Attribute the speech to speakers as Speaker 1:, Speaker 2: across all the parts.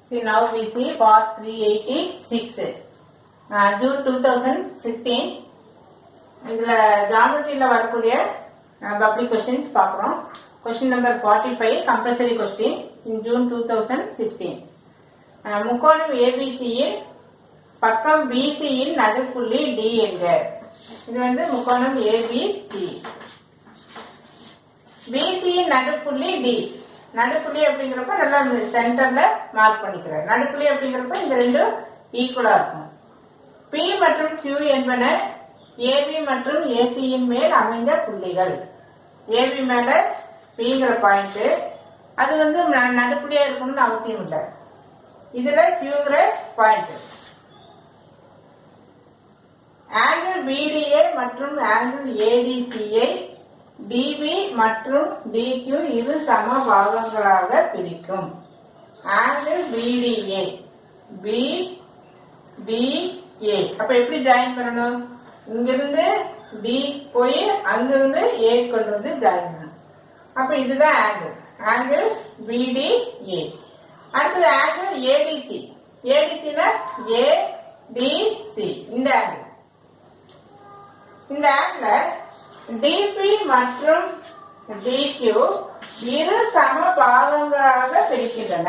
Speaker 1: See now we see part 386 uh, June 2016 இதுல ஜாமெட்ரியில வரக்கூடிய பப்ளிக் கொஸ்டின்ஸ் பார்க்குறோம் question number forty five compulsory question in June two thousand sixteen முக்கோணம் ஏபிசியில் பக்கம் பிசியின் நடுப்புள்ளி டி என்க இது வந்து முக்கோணம் ஏபிசி பிசியின் நடுப்புள்ளி டி நடுப்புள்ளி அப்படிங்கிறப்ப நல்லா சென்டர்ல மார்க் பண்ணிக்கிறேன் நடுப்புள்ளி அப்படிங்கிறப்ப இந்த ரெண்டும் ஈக்குவலா இருக்கும் பி மற்றும் Q என்பன ஏபி மற்றும் ஏசியின் மேல் அமைந்த புள்ளிகள் ஏபி மேல பிங்கிற பாயிண்ட் அது வந்து ந- நடுப்புள்ளியா இருக்கணும்னு அவசியம் இல்லை இதுல கியூங்கிற பாயிண்ட் ஆங்கிள் பிடிஏ மற்றும் ஆங்கிள் ஏடிசியை டிபி மற்றும் டிக்யூ இரு சம பாகங்களாக பிரிக்கும் ஆங்கிள் பிடிஏ பி டிஏ அப்ப எப்படி ஜாயின் பண்ணணும் இங்கிருந்து டி போய் அங்கிருந்து ஏ கொண்டு வந்து ஜாயின் பண்ணணும் அப்ப இதுதான் ஆங்கிள் ஆங்கிள் பிடிஏ அடுத்தது ஆங்கிள் ஏடிசி ஏடிசினா ஏடிசி இந்த ஆங்கிள் இந்த ஆங்கிள டிபி மற்றும் டிக்யூ இரு சம பாகங்களாக பிரிக்கின்றன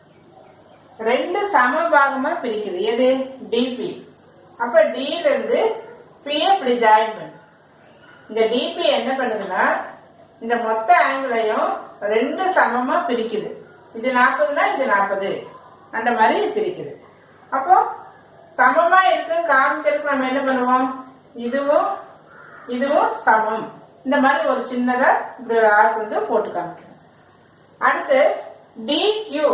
Speaker 1: ரெண்டு சம பாகமா பிரிக்குது எது டிபி அப்ப D ல இருந்து P இப்படி ஜாயின் பண்ணு இந்த டிபி என்ன பண்ணுதுன்னா இந்த மொத்த ஆங்கிளையும் ரெண்டு சமமா பிரிக்குது இது நாற்பதுனா இது நாற்பது அந்த மாதிரி பிரிக்குது அப்போ சமமா இருக்கு காமிக்கிறதுக்கு நம்ம என்ன பண்ணுவோம் இதுவும் இதுவும் சமம் இந்த மாதிரி ஒரு சின்னதா இப்படி ஒரு ஆர்க் வந்து போட்டு காமிக்கிறோம் அடுத்து டிக்யூ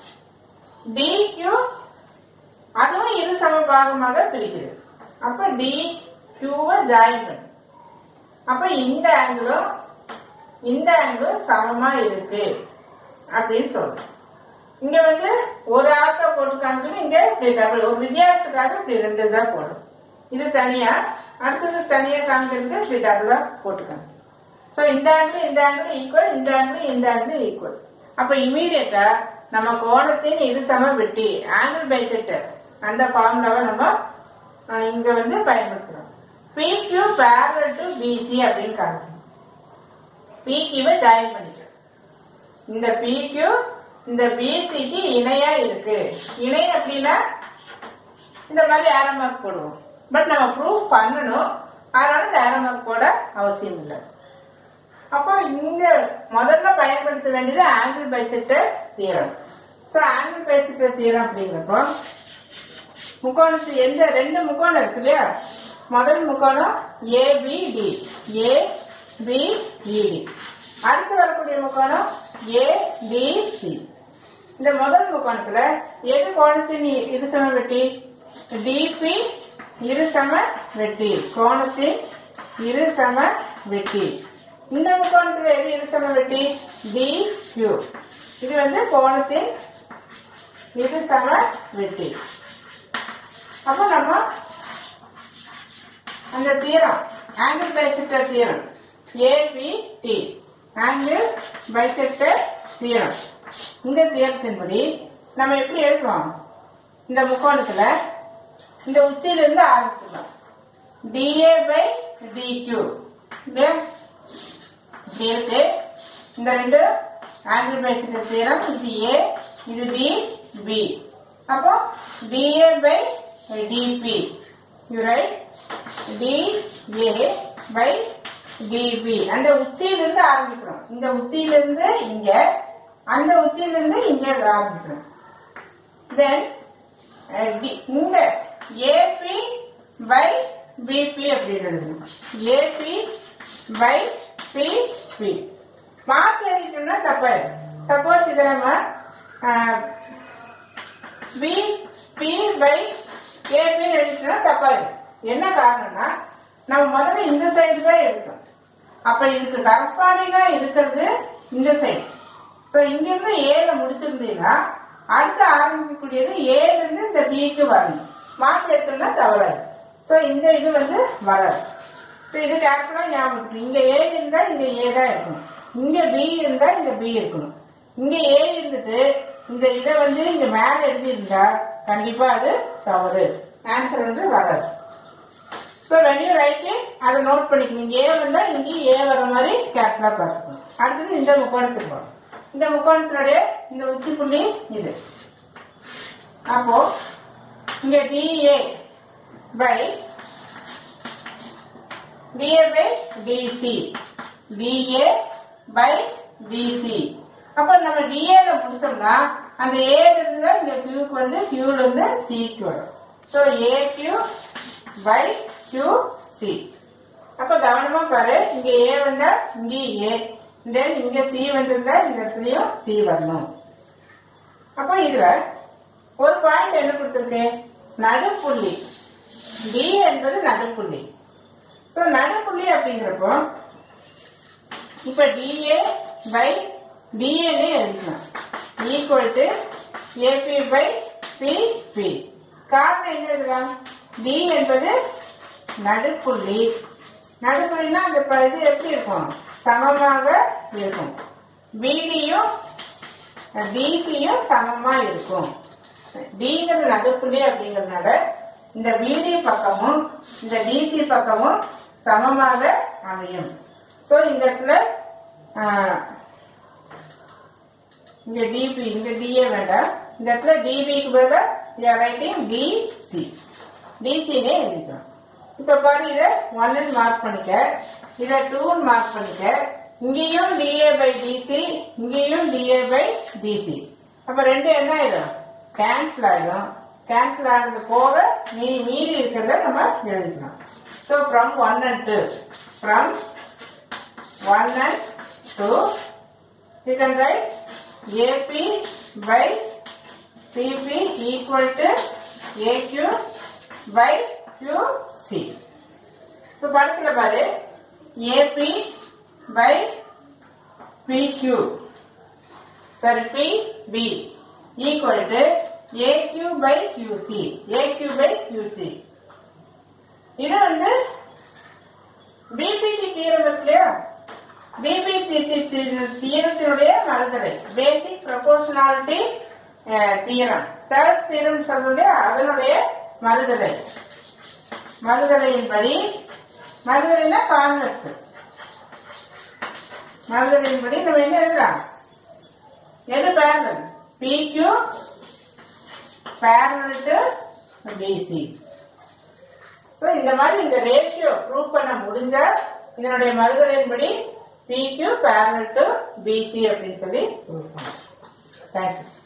Speaker 1: டிக்யூ அதுவும் இரு சம பாகமாக பிரிக்குது அப்ப டி கியூவை ஜாயின் பண்ணு அப்ப இந்த ஆங்கிளும் இந்த ஆங்கிளும் சமமா இருக்கு அப்படின்னு சொல்றோம் இங்க வந்து ஒரு ஆர்க்க போட்டு காமிக்கணும் இங்க இப்படி டபுள் ஒரு வித்தியாசத்துக்காக இப்படி ரெண்டு தான் போடும் இது தனியா அடுத்தது தனியா காமிக்கிறதுக்கு இப்படி டபுளா போட்டு காமிக்கணும் சோ இந்த ஆங்கிள் இந்த ஆங்கிள் ஈக்குவல் இந்த ஆங்கிள் இந்த ஆங்கிள் ஈக்குவல் அப்ப இமீடியட்டா நம்ம கோணத்தின் இரு சம வெட்டி ஆங்கிள் பைசெக்டர் அந்த ஃபார்முலாவை நம்ம அஹ், இங்க வந்து பயன்படுத்துறோம் PQ parallel to BC அப்படின்னு காமிக்கணும் PQ-வை ஜாயின் பண்ணிக்கிறோம் இந்த PQ இந்த BC-க்கு இணையா இருக்கு இணை அப்படின்னா இந்த மாதிரி ஆரோ மார்க் போடுவோம் பட் நம்ம ப்ரூஃப் பண்ணணும் அதனால இந்த ஆரோ மார்க் போட அவசியம் இல்லை அப்போ இங்க முதல்ல பயன்படுத்த வேண்டியது angle bisector theorem so angle bisector theorem அப்படிங்கிறப்போ முக்கோணத்து எந்த ரெண்டு முக்கோணம் இருக்கு இல்லையா முதல் முக்கோணம் ஏபிடி ஏபிஇடி அடுத்து வரக்கூடிய முக்கோணம் ஏடிசி இந்த முதல் முக்கோணத்துல எது கோணத்தின் இ- இருசம வெட்டி டிபி இருசம வெட்டி கோணத்தின் இருசம வெட்டி இந்த முக்கோணத்துல எது இருசம வெட்டி டி கியூ இது வந்து கோணத்தின் இருசம வெட்டி அப்ப நம்ம அந்த theorem angle bisector theorem ABD angle bisector theorem இந்த தீரத்தின்படி நம்ம எப்படி எழுதுவோம் இந்த முக்கோணத்துல இந்த உச்சியில இருந்து ஆரம்பிச்சிடலாம் டிஏ பை டிக்யூ இப்படி இருக்கு இந்த ரெண்டு ஆங்கிள் பைசெக்டர் தீரம் இது ஏ இது டி பி அப்போ DA by DB you write DA by DB அந்த உச்சியிலிருந்து ஆரம்பிக்கணும் இந்த உச்சியிலிருந்து இங்க அந்த உச்சியிலிருந்து இங்க ஆரம்பிக்கணும் தென் இந்த ஏபி பை பிபி அப்படின்னு எழுதணும் ஏபி பை பிபி மார்க் எழுதிட்டோம்னா தப்பு சப்போஸ் இதை நம்ம பி பி பை ஏபின்னு எழுதிட்டோம்னா தப்பா இருக்கு என்ன காரணம்னா நம்ம முதல்ல இந்த சைடு தான் எடுத்தோம் அப்ப இதுக்கு கரஸ்பாண்டிங்கா இருக்கிறது இந்த சைடு ஸோ இங்கிருந்து ஏல முடிச்சிருந்தீங்கன்னா அடுத்து ஆரம்பிக்கக்கூடியது ஏல இருந்து இந்த பிக்கு வரணும் மாற்றி எடுத்தோம்னா தவறாது ஸோ இந்த இது வந்து வராது ஸோ இது கேர்ஃபுல்லா ஞாபகம் இருக்கணும். இங்க ஏ இருந்தா இங்க ஏ தான் இருக்கணும் இங்க பி இருந்தா இங்க பி இருக்கணும் இங்க ஏ இருந்துட்டு இந்த இதை வந்து இங்க மேல எழுதியிருந்தா கண்டிப்பா அது தவறு ஆன்சர் வந்து வராது so when you write it அதை நோட் பண்ணிக்கணும் இங்க ஏ வந்தா இங்கேயும் ஏ வர மாதிரி கேர்ஃபுல்லா பார்த்துக்கணும் அடுத்தது இந்த முக்கோணத்துக்கு போகணும் இந்த முக்கோணத்தினுடைய இந்த உச்சி புள்ளி இது அப்போ இங்க DA by DA by DC DA by DC அப்ப நம்ம டிஏல முடிச்சோம்னா அந்த ஏ இருந்து தான் இங்க கியூக்கு வந்து கியூல இருந்து சிக்கு வரும் so A Q by Q C அப்ப கவனமா பாரு இங்க ஏ வந்தா இங்க ஏ தென் இங்க சி வந்திருந்தா இந்த இடத்துலயும் சி வரணும் அப்ப இதுல ஒரு பாயிண்ட் என்ன கொடுத்திருக்கு நடுப்புள்ளி டி என்பது நடுப்புள்ளி சோ நடுப்புள்ளி அப்படிங்கிறப்போ இப்ப டிஏ பை டிஏன்னு எழுதிக்கலாம் equal to AB by B P காரணம் என்ன எழுதலாம் டி என்பது நடுப்புள்ளி நடுப்புள்ளினா அந்த ப- இது எப்படி இருக்கும் சமமாக இருக்கும் பிடியும் டிசியும் சமமா இருக்கும் டிங்கிறது நடுப்புள்ளி அப்படிங்கறதுனால இந்த பிடி பக்கமும் இந்த டிசி பக்கமும் சமமாக அமையும் சோ இந்த இடத்துல ஆ, இங்க டிபி இங்க டிஏ வேண்டாம் இந்த இடத்துல டிபிக்கு பதிலாக ரைட்டிங் டிசி டிசினே எழுதிக்கலாம் இப்ப பாரு இத ஒன்னு மார்க் பண்ணிக்க இத டூன்னு மார்க் பண்ணிக்க இங்கேயும் டிஏ பை டிசி இங்கேயும் டிஏ பை டிசி அப்ப ரெண்டு என்ன ஆயிடும் கேன்சல் ஆயிடும் கேன்சல் ஆனது போக மீ மீதி இருக்கிறத நம்ம எழுதிக்கலாம் so from one and two from one and two you can write AP by PP equal to AQ by QC. இப்போ படத்துல பாரு AP by PQ sorry PB equal to AQ by QC AQ by QC இது வந்து PPT theorem இருக்கு இல்லையா BP தீரத்தினுடைய மறுதலை basic proportionality theorem third theorem சொல்லுடைய அதனுடைய மறுதலை மறுதலையின்படி மறுதலைனா கான்வெக்ஸ் மறுதலையின்படி நம்ம என்ன எழுதலாம் எது parallel PQ parallel to BC so இந்த மாதிரி இந்த ரேஷியோ ப்ரூவ் பண்ண முடிஞ்சா இதனுடைய மறுதலையின்படி PQ parallel to BC அப்படின்னு சொல்லி ப்ரூவ் பண்ணலாம் தேங்க்யூ